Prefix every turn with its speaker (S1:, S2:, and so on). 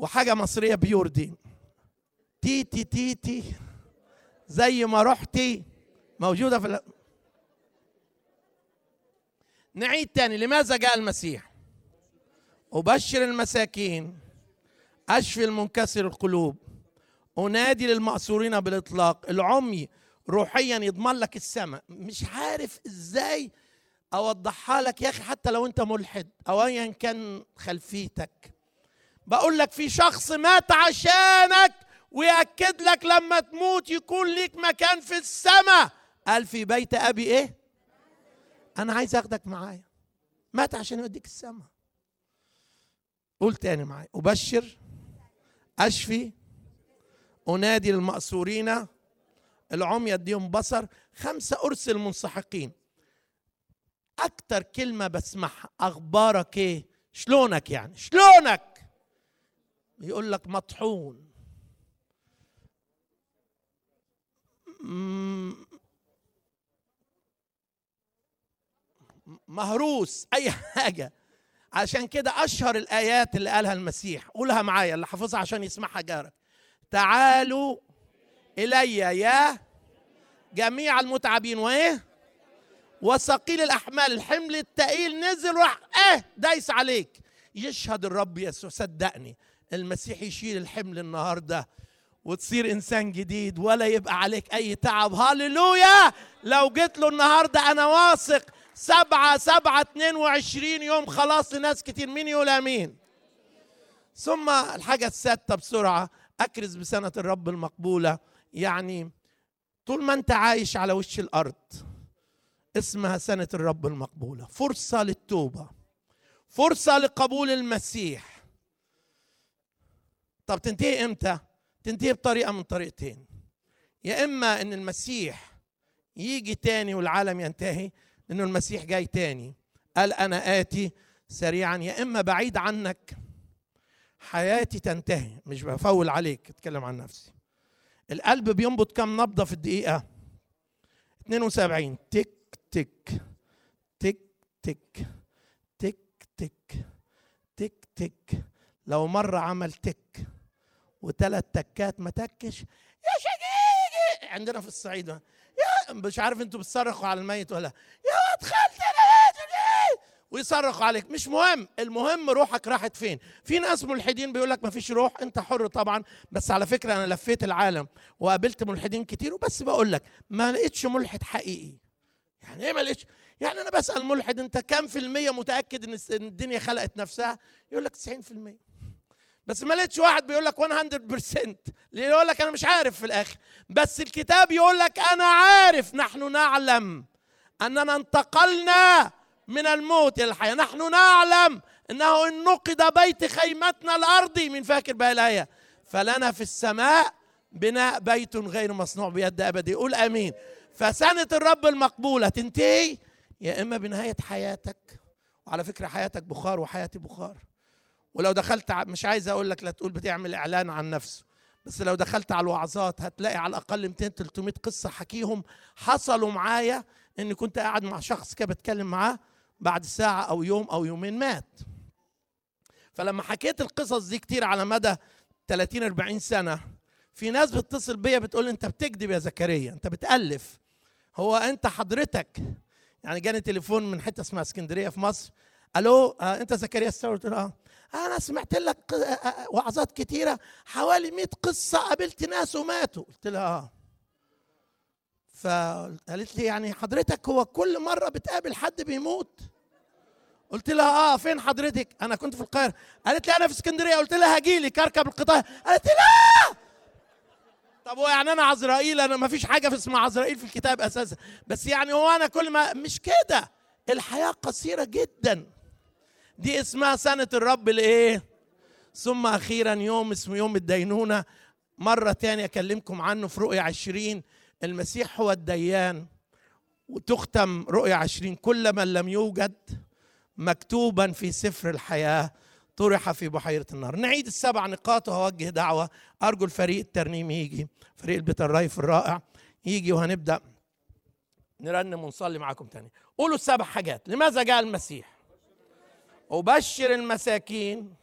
S1: وحاجه مصريه بيور دي تيتي تيتي زي ما رحتي موجوده في ال... نعيد تاني لماذا جاء المسيح أبشر المساكين أشفي المنكسر القلوب أنادي للمأسورين بالإطلاق العمي روحيا يضمن لك السماء مش عارف إزاي أوضحها لك يا أخي حتى لو أنت ملحد أو أيا كان خلفيتك بقول لك في شخص مات عشانك ويأكد لك لما تموت يكون ليك مكان في السماء قال في بيت أبي إيه أنا عايز أخدك معايا مات عشان يوديك السماء قول تاني معايا أبشر أشفي أنادي للمأسورين العمي اديهم بصر خمسة أرسل منسحقين أكتر كلمة بسمعها أخبارك إيه شلونك يعني شلونك يقول لك مطحون م- مهروس أي حاجة عشان كده أشهر الآيات اللي قالها المسيح قولها معايا اللي حافظها عشان يسمعها جارك تعالوا إلي يا جميع المتعبين وإيه وثقيل الأحمال الحمل التقيل نزل راح إيه دايس عليك يشهد الرب يسوع صدقني المسيح يشيل الحمل النهارده وتصير انسان جديد ولا يبقى عليك اي تعب هللويا لو جيت له النهارده انا واثق سبعة سبعة اتنين وعشرين يوم خلاص لناس كتير مين يقول امين ثم الحاجة السادسة بسرعة أكرز بسنة الرب المقبولة يعني طول ما أنت عايش على وش الأرض اسمها سنة الرب المقبولة فرصة للتوبة فرصة لقبول المسيح طب تنتهي امتى؟ تنتهي بطريقة من طريقتين يا إما إن المسيح يجي تاني والعالم ينتهي لأنه المسيح جاي تاني قال أنا آتي سريعا يا إما بعيد عنك حياتي تنتهي مش بفول عليك اتكلم عن نفسي القلب بينبض كم نبضة في الدقيقة 72 تك تك تك تك تك تك تك تك لو مرة عمل تك وثلاث تكات ما تكش يا شقيقي عندنا في الصعيد يا مش عارف انتوا بتصرخوا على الميت ولا يا واد خالتي ويصرخوا عليك مش مهم المهم روحك راحت فين في ناس ملحدين بيقول لك ما فيش روح انت حر طبعا بس على فكره انا لفيت العالم وقابلت ملحدين كتير وبس بقول لك ما لقيتش ملحد حقيقي يعني ايه ما لقيتش يعني انا بسال ملحد انت كام في الميه متاكد ان الدنيا خلقت نفسها يقول لك 90% بس ما لقيتش واحد بيقول لك 100% اللي يقول لك انا مش عارف في الاخر بس الكتاب يقول لك انا عارف نحن نعلم اننا انتقلنا من الموت الى الحياه نحن نعلم انه ان نقد بيت خيمتنا الارضي من فاكر بقى الايه فلنا في السماء بناء بيت غير مصنوع بيد ابدي قول امين فسنه الرب المقبوله تنتهي يا اما بنهايه حياتك وعلى فكره حياتك بخار وحياتي بخار ولو دخلت مش عايز اقول لك لا تقول بتعمل اعلان عن نفسه بس لو دخلت على الوعظات هتلاقي على الاقل 200 300 قصه حكيهم حصلوا معايا اني كنت قاعد مع شخص كده بتكلم معاه بعد ساعه او يوم او يومين مات فلما حكيت القصص دي كتير على مدى 30 40 سنه في ناس بتتصل بيا بتقول انت بتكذب يا زكريا انت بتالف هو انت حضرتك يعني جاني تليفون من حته اسمها اسكندريه في مصر الو آه انت زكريا الساوي قلت له اه انا سمعت لك وعظات كتيره حوالي 100 قصه قابلت ناس وماتوا قلت لها اه فقالت لي يعني حضرتك هو كل مره بتقابل حد بيموت قلت لها اه فين حضرتك انا كنت في القاهره قالت لي انا في اسكندريه قلت لها هاجي لك اركب القطار قالت لي لا طب هو يعني انا عزرائيل انا ما فيش حاجه في اسمها عزرائيل في الكتاب اساسا بس يعني هو انا كل ما مش كده الحياه قصيره جدا دي اسمها سنة الرب الايه ثم أخيرا يوم اسمه يوم الدينونة مرة تانية أكلمكم عنه في رؤية عشرين المسيح هو الديان وتختم رؤية عشرين كل من لم يوجد مكتوبا في سفر الحياة طرح في بحيرة النار نعيد السبع نقاط وهوجه دعوة أرجو الفريق الترنيم يجي فريق البيت الرايف الرائع يجي وهنبدأ نرنم ونصلي معاكم تاني قولوا السبع حاجات لماذا جاء المسيح أبشر المساكين